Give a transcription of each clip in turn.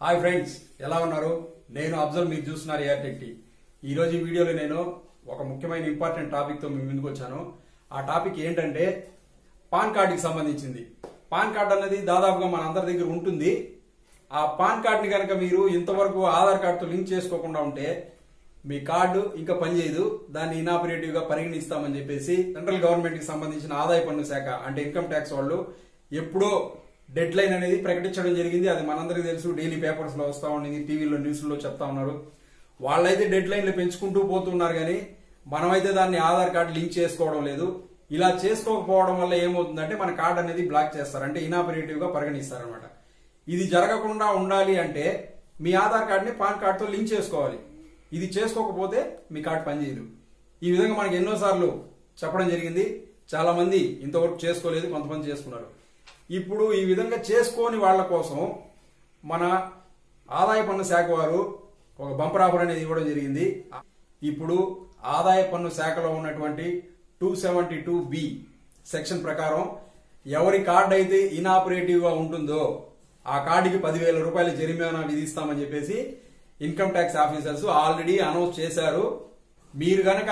hi friends ఎలా ఉన్నారు నేను అఫ్జల్ మీరు చూస్తున్నారు ఎయిర్ టెక్టీ ఈ రోజు ఈ వీడియోలో నేను ఒక ముఖ్యమైన ఇంపార్టెంట్ టాపిక్ తో మీ ముందుకు వచ్చాను ఆ టాపిక్ ఏంటంటే పాన్ కార్డుకి సంబంధించింది పాన్ కార్డ్ అనేది దాదాపుగా మన అందరి దగ్గర ఉంటుంది ఆ పాన్ కార్డుని కనుక మీరు ఇంతవరకు ఆధార్ కార్డుతో లింక్ చేసుకోకుండా ఉంటే మీ కార్డు ఇంకా పనిచేయదు దాన్ని ఇనాపరేటివ్ గా పరిగణిస్తామని చెప్పేసి సెంట్రల్ గవర్నమెంట్ కి సంబంధించిన ఆదాయ పన్ను శాఖ అంటే ఇన్కమ్ ట్యాక్స్ వాళ్ళు ఎప్పుడో డెడ్ లైన్ అనేది ప్రకటించడం జరిగింది అది మనందరికీ తెలుసు డైలీ పేపర్స్ లో వస్తా ఉండింది టీవీలో న్యూస్ లో చెప్తా ఉన్నారు వాళ్ళైతే డెడ్ లైన్లు పెంచుకుంటూ పోతున్నారు కానీ మనమైతే దాన్ని ఆధార్ కార్డు లింక్ చేసుకోవడం లేదు ఇలా చేసుకోకపోవడం వల్ల ఏమవుతుందంటే మన కార్డు అనేది బ్లాక్ చేస్తారు అంటే ఇనాపరేటివ్ గా పరిగణిస్తారు ఇది జరగకుండా ఉండాలి అంటే మీ ఆధార్ కార్డుని పాన్ కార్డుతో లింక్ చేసుకోవాలి ఇది చేసుకోకపోతే మీ కార్డు పనిచేయదు ఈ విధంగా మనకి ఎన్నోసార్లు చెప్పడం జరిగింది చాలా మంది ఇంతవరకు చేసుకోలేదు కొంతమంది చేసుకున్నారు ఇప్పుడు ఈ విధంగా చేసుకోని వాళ్ళ కోసం మన ఆదాయ పన్ను శాఖ వారు ఒక బంపర్ ఆఫర్ అనేది ఇవ్వడం జరిగింది ఇప్పుడు ఆదాయ పన్ను శాఖలో ఉన్నటువంటి two seventy two B section ప్రకారం ఎవరి కార్డు అయితే ఇనాపరేటివ్ గా ఉంటుందో ఆ కార్డుకి పదివేల రూపాయల జరిమానా విధిస్తామని చెప్పేసి income tax officers already announce చేశారు మీరు గనక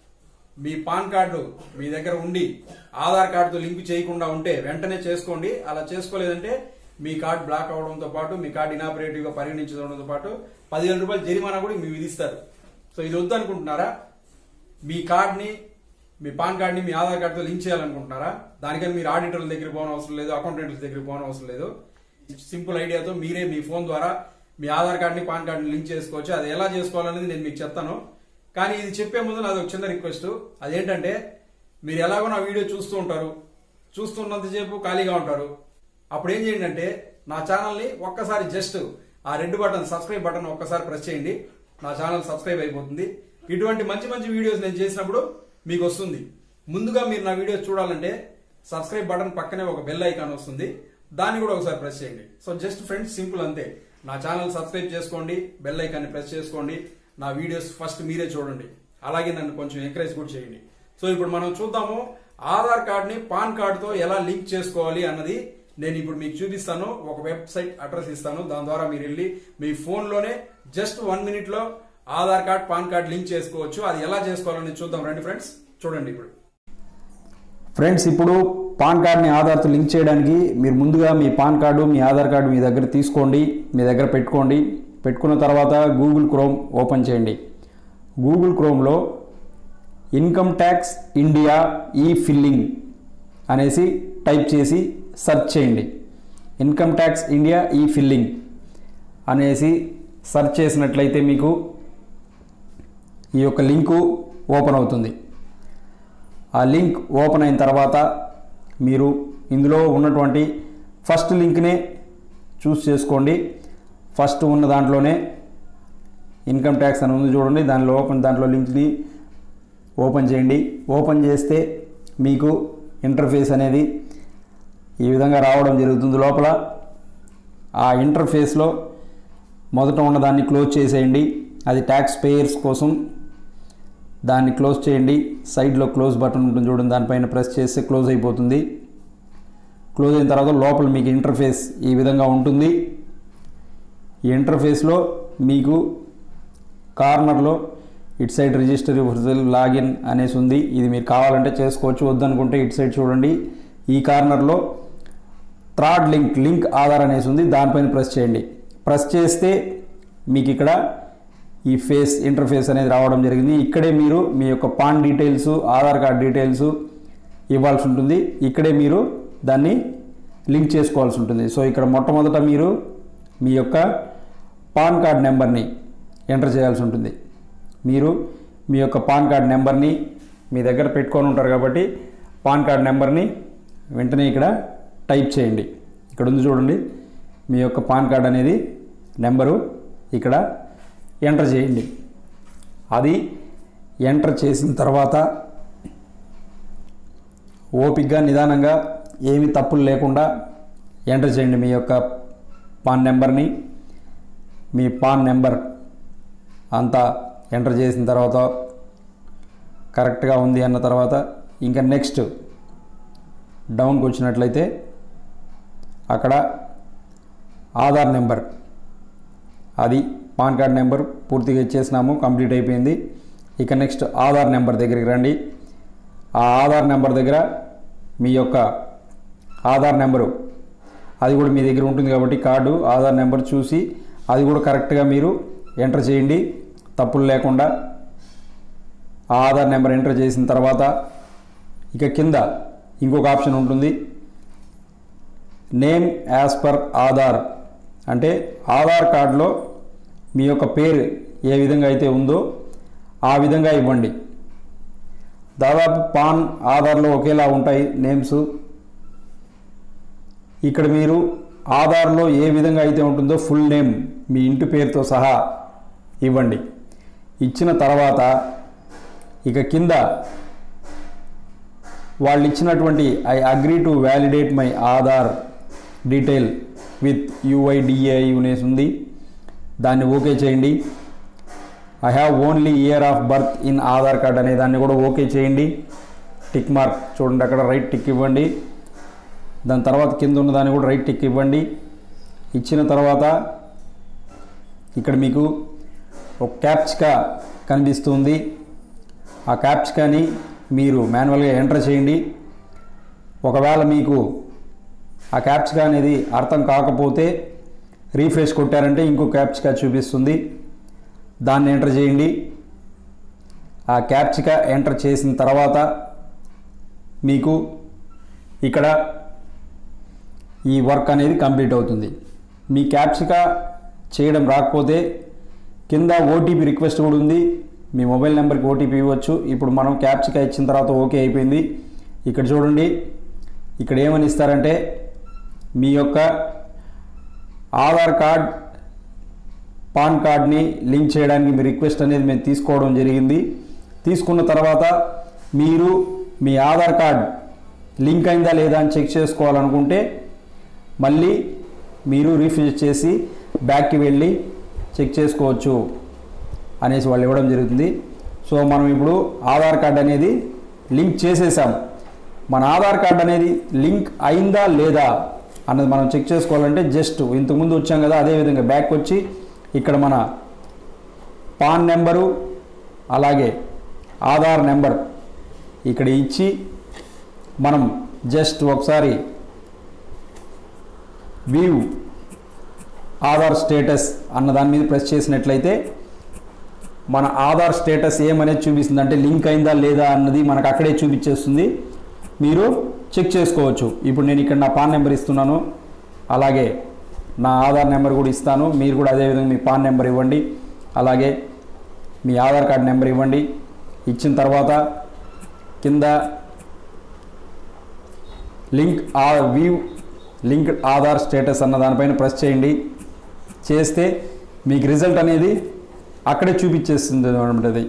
మీ పాన్ కార్డు మీ దగ్గర ఉండి ఆధార్ కార్డుతో లింక్ చేయకుండా ఉంటే వెంటనే చేసుకోండి అలా చేసుకోలేదంటే మీ కార్డు బ్లాక్ అవడంతో పాటు మీ కార్డు ఇనాపరేటివ్ గా పరిగణించడంతో పాటు పదివేల రూపాయల జరిమానా కూడా మీకు విధిస్తారు సో ఇది వద్దు అనుకుంటున్నారా మీ కార్డ్ని మీ పాన్ కార్డ్ని మీ ఆధార్ కార్డుతో లింక్ చేయాలనుకుంటున్నారా దానికని మీరు ఆడిటర్ల దగ్గర పోవడం అవసరం లేదు అకౌంటెంట్ల దగ్గర పోవడం అవసరం లేదు సింపుల్ ఐడియాతో మీరే మీ ఫోన్ ద్వారా మీ ఆధార్ కార్డ్ని పాన్ కార్డుని లింక్ చేసుకోవచ్చు అది ఎలా చేసుకోవాలనేది నేను మీకు చెప్తాను కానీ ఇది చెప్పే ముందు నాది ఒక చిన్న రిక్వెస్ట్ అదేంటంటే మీరు ఎలాగో నా వీడియో చూస్తూ ఉంటారు చూస్తున్నంతసేపు ఖాళీగా ఉంటారు అప్పుడు ఏం చేయండి అంటే నా ఛానల్ని ఒక్కసారి జస్ట్ ఆ రెడ్ బటన్ సబ్స్క్రైబ్ బటన్ ఒక్కసారి ప్రెస్ చేయండి నా ఛానల్ సబ్స్క్రైబ్ అయిపోతుంది ఇటువంటి మంచి మంచి వీడియోస్ నేను చేసినప్పుడు మీకు వస్తుంది ముందుగా మీరు నా వీడియోస్ చూడాలంటే సబ్స్క్రైబ్ బటన్ పక్కనే ఒక బెల్ ఐకాన్ వస్తుంది దాన్ని కూడా ఒకసారి ప్రెస్ చేయండి సో జస్ట్ ఫ్రెండ్స్ సింపుల్ అంతే నా ఛానల్ సబ్స్క్రైబ్ చేసుకోండి బెల్ ఐకాన్ని ప్రెస్ చేసుకోండి నా వీడియోస్ ఫస్ట్ మీరే చూడండి అలాగే నన్ను కొంచెం ఎంకరేజ్ కూడా చేయండి సో ఇప్పుడు మనం చూద్దాము ఆధార్ కార్డ్ని పాన్ కార్డుతో ఎలా లింక్ చేసుకోవాలి అన్నది నేను ఇప్పుడు మీకు చూపిస్తాను ఒక వెబ్సైట్ అడ్రస్ ఇస్తాను దాని ద్వారా మీరు వెళ్ళి మీ ఫోన్లోనే జస్ట్ వన్ మినిట్ లో Aadhaar card PAN card link చేసుకోవచ్చు అది ఎలా చేసుకోవాలని చూద్దాం రండి ఫ్రెండ్స్ చూడండి ఇప్పుడు ఫ్రెండ్స్ ఇప్పుడు పాన్ కార్డ్ని ఆధార్తో లింక్ చేయడానికి మీరు ముందుగా మీ పాన్ కార్డు మీ ఆధార్ కార్డు మీ దగ్గర తీసుకోండి మీ దగ్గర పెట్టుకోండి పెట్టుకున్న తర్వాత గూగుల్ క్రోమ్ ఓపెన్ చేయండి గూగుల్ క్రోమ్లో income tax India e filing అనేసి టైప్ చేసి సెర్చ్ చేయండి income tax India e filing అనేసి సెర్చ్ చేసినట్లయితే మీకు ఈ యొక్క లింకు ఓపెన్ అవుతుంది ఆ లింక్ ఓపెన్ అయిన తర్వాత మీరు ఇందులో ఉన్నటువంటి ఫస్ట్ లింక్నే చూస్ చేసుకోండి ఫస్ట్ ఉన్న దాంట్లోనే ఇన్కమ్ ట్యాక్స్ అని ఉంది చూడండి దానిలో ఓపెన్ దాంట్లో లింక్ని ఓపెన్ చేయండి ఓపెన్ చేస్తే మీకు ఇంటర్ఫేస్ అనేది ఈ విధంగా రావడం జరుగుతుంది లోపల ఆ ఇంటర్ఫేస్లో మొదట ఉన్నదాన్ని క్లోజ్ చేసేయండి అది ట్యాక్స్ పేయర్స్ కోసం దాన్ని క్లోజ్ చేయండి సైడ్లో క్లోజ్ బటన్ ఉంటుంది చూడండి దానిపైన ప్రెస్ చేస్తే క్లోజ్ అయిపోతుంది క్లోజ్ అయిన తర్వాత లోపల మీకు ఇంటర్ఫేస్ ఈ విధంగా ఉంటుంది ఈ ఇంటర్ఫేస్లో మీకు కార్నర్లో ఇట్ సైడ్ రిజిస్టర్ లాగిన్ అనేసి ఉంది ఇది మీరు కావాలంటే చేసుకోవచ్చు వద్దనుకుంటే ఇట్ సైడ్ చూడండి ఈ కార్నర్లో థ్రాడ్ లింక్ లింక్ ఆధార్ అనేసి ఉంది దానిపైన ప్రెస్ చేయండి ప్రెస్ చేస్తే మీకు ఇక్కడ ఈ ఫేస్ ఇంటర్ఫేస్ అనేది రావడం జరిగింది ఇక్కడే మీరు మీ యొక్క PAN details Aadhaar card details ఇవ్వాల్సి ఉంటుంది ఇక్కడే మీరు దాన్ని లింక్ చేసుకోవాల్సి ఉంటుంది సో ఇక్కడ మొట్టమొదట మీరు మీ యొక్క పాన్ కార్డ్ నెంబర్ని ఎంటర్ చేయాల్సి ఉంటుంది మీరు మీ యొక్క పాన్ కార్డ్ నెంబర్ని మీ దగ్గర పెట్టుకొని ఉంటారు కాబట్టి పాన్ కార్డ్ నెంబర్ని వెంటనే ఇక్కడ టైప్ చేయండి ఇక్కడ ఉంది చూడండి మీ యొక్క పాన్ కార్డ్ అనేది నెంబరు ఇక్కడ ఎంటర్ చేయండి అది ఎంటర్ చేసిన తర్వాత ఓపిక్గా నిదానంగా ఏమి తప్పులు లేకుండా ఎంటర్ చేయండి మీ యొక్క పాన్ నెంబర్ని మీ పాన్ నెంబర్ అంతా ఎంటర్ చేసిన తర్వాత కరెక్ట్గా ఉంది అన్న తర్వాత ఇంకా నెక్స్ట్ డౌన్కి వచ్చినట్లయితే అక్కడ ఆధార్ నెంబర్ అది పాన్ కార్డ్ నెంబర్ పూర్తిగా ఇచ్చేసినాము కంప్లీట్ అయిపోయింది ఇక నెక్స్ట్ ఆధార్ నెంబర్ దగ్గరికి రండి ఆ ఆధార్ నెంబర్ దగ్గర మీ యొక్క ఆధార్ నెంబరు అది కూడా మీ దగ్గర ఉంటుంది కాబట్టి కార్డు ఆధార్ నెంబర్ చూసి అది కూడా కరెక్ట్గా మీరు ఎంటర్ చేయండి తప్పులు లేకుండా ఆ ఆధార్ నెంబర్ ఎంటర్ చేసిన తర్వాత ఇక కింద ఇంకొక ఆప్షన్ ఉంటుంది నేమ్ యాజ్ పర్ ఆధార్ అంటే ఆధార్ కార్డులో మీ యొక్క పేరు ఏ విధంగా అయితే ఉందో ఆ విధంగా ఇవ్వండి దాదాపు పాన్ ఆధార్లో ఒకేలా ఉంటాయి నేమ్స్ ఇక్కడ మీరు ఆధార్లో ఏ విధంగా అయితే ఉంటుందో ఫుల్ నేమ్ మీ ఇంటి పేరుతో సహా ఇవ్వండి ఇచ్చిన తర్వాత ఇక కింద వాళ్ళు ఇచ్చినటువంటి I agree to validate my Aadhaar detail with UIDAI యూనేస్ ఉంది దాన్ని ఓకే చేయండి I have only year of birth in Aadhaar card అనే దాన్ని కూడా ఓకే చేయండి టిక్ మార్క్ చూడండి అక్కడ రైట్ టిక్ ఇవ్వండి దాని తర్వాత కింద ఉన్న దాన్ని కూడా రైట్ టిక్ ఇవ్వండి ఇచ్చిన తర్వాత ఇక్కడ మీకు ఒక క్యాప్చికా కనిపిస్తుంది ఆ క్యాప్చికాని మీరు మాన్యువల్గా ఎంటర్ చేయండి ఒకవేళ మీకు ఆ క్యాప్చికా అనేది అర్థం కాకపోతే రీఫ్రెష్ కొట్టారంటే ఇంకో క్యాప్చికా చూపిస్తుంది దాన్ని ఎంటర్ చేయండి ఆ క్యాప్చికా ఎంటర్ చేసిన తర్వాత మీకు ఇక్కడ ఈ వర్క్ అనేది కంప్లీట్ అవుతుంది మీ క్యాప్చికా చేయడం రాకపోతే కింద ఓటీపీ రిక్వెస్ట్ కూడా ఉంది మీ మొబైల్ నెంబర్కి ఓటీపీ ఇవ్వచ్చు ఇప్పుడు మనం క్యాప్చికా ఇచ్చిన తర్వాత ఓకే అయిపోయింది ఇక్కడ చూడండి ఇక్కడ ఏమని ఇస్తారంటే మీ యొక్క ఆధార్ కార్డ్ పాన్ కార్డ్ని లింక్ చేయడానికి మీ రిక్వెస్ట్ అనేది మేము తీసుకోవడం జరిగింది తీసుకున్న తర్వాత మీరు మీ ఆధార్ కార్డ్ లింక్ అయిందా లేదా అని చెక్ చేసుకోవాలనుకుంటే మళ్ళీ మీరు రీఫ్రెష్ చేసి బ్యాక్కి వెళ్ళి చెక్ చేసుకోవచ్చు అనేసి వాళ్ళు ఇవ్వడం జరుగుతుంది సో మనం ఇప్పుడు ఆధార్ కార్డ్ అనేది లింక్ చేసేసాం మన ఆధార్ కార్డ్ అనేది లింక్ అయిందా లేదా అన్నది మనం చెక్ చేసుకోవాలంటే జస్ట్ ఇంతకుముందు వచ్చాం కదా అదేవిధంగా బ్యాక్ వచ్చి ఇక్కడ మన పాన్ నెంబరు అలాగే ఆధార్ నెంబర్ ఇక్కడ ఇచ్చి మనం జస్ట్ ఒకసారి వ్యూ ఆధార్ స్టేటస్ అన్న దాని మీద ప్రెస్ చేసినట్లయితే మన ఆధార్ స్టేటస్ ఏమనేది చూపిస్తుంది అంటే లింక్ అయిందా లేదా అన్నది మనకు అక్కడే చూపించేస్తుంది మీరు చెక్ చేసుకోవచ్చు ఇప్పుడు నేను ఇక్కడ నా పాన్ నెంబర్ ఇస్తున్నాను అలాగే నా ఆధార్ నెంబర్ కూడా ఇస్తాను మీరు కూడా అదేవిధంగా మీ పాన్ నెంబర్ ఇవ్వండి అలాగే మీ ఆధార్ కార్డ్ నెంబర్ ఇవ్వండి ఇచ్చిన తర్వాత కింద లింక్ ఆ వ్యూ లింక్ ఆధార్ స్టేటస్ అన్న దానిపైన ప్రెస్ చేయండి చేస్తే మీకు రిజల్ట్ అనేది అక్కడే చూపించేస్తుంది అనమాట అది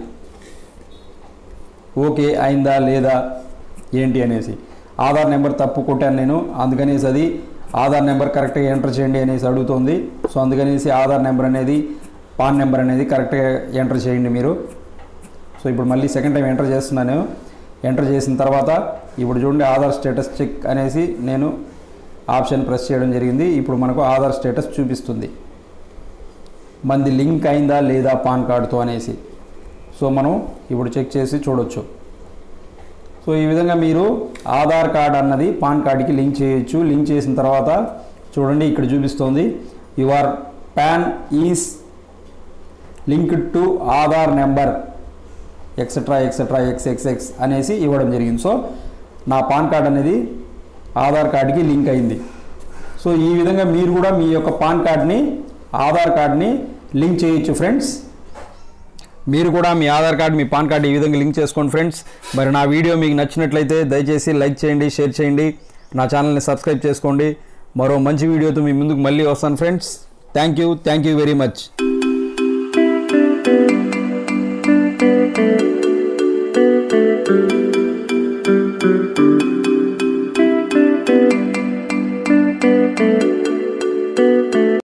ఓకే అయిందా లేదా ఏంటి అనేసి ఆధార్ నెంబర్ తప్పు కొట్టాను నేను అందుకనేసి అది ఆధార్ నెంబర్ కరెక్ట్గా ఎంటర్ చేయండి అనేసి అడుగుతుంది సో అందుకనేసి ఆధార్ నెంబర్ అనేది పాన్ నెంబర్ అనేది కరెక్ట్గా ఎంటర్ చేయండి మీరు సో ఇప్పుడు మళ్ళీ సెకండ్ టైం ఎంటర్ చేస్తున్నాను ఎంటర్ చేసిన తర్వాత ఇప్పుడు చూడండి ఆధార్ స్టేటస్ చెక్ అనేసి నేను ఆప్షన్ ప్రెస్ చేయడం జరిగింది ఇప్పుడు మనకు ఆధార్ స్టేటస్ చూపిస్తుంది మంది లింక్ అయిందా లేదా పాన్ కార్డుతో అనేసి సో మనం ఇప్పుడు చెక్ చేసి చూడొచ్చు సో ఈ విధంగా మీరు ఆధార్ కార్డ్ అన్నది పాన్ కార్డుకి లింక్ చేయొచ్చు లింక్ చేసిన తర్వాత చూడండి ఇక్కడ చూపిస్తోంది your PAN is linked to Aadhaar number etcetera etcetera X X X అనేసి ఇవ్వడం జరిగింది సో నా పాన్ కార్డ్ అనేది ఆధార్ కార్డ్కి లింక్ అయింది సో ఈ విధంగా మీరు కూడా మీ యొక్క పాన్ కార్డ్ని ఆధార్ కార్డ్ని లింక్ చేయొచ్చు ఫ్రెండ్స్ మీరు కూడా మీ ఆధార్ కార్డ్ మీ పాన్ కార్డ్ ఈ విధంగా లింక్ చేసుకోండి ఫ్రెండ్స్ మరి నా వీడియో మీకు నచ్చినట్లయితే దయచేసి లైక్ చేయండి షేర్ చేయండి నా ఛానల్ని సబ్స్క్రైబ్ చేసుకోండి మరో మంచి వీడియోతో మీ ముందుకు మళ్ళీ వస్తాను friends thank you thank you very much thank you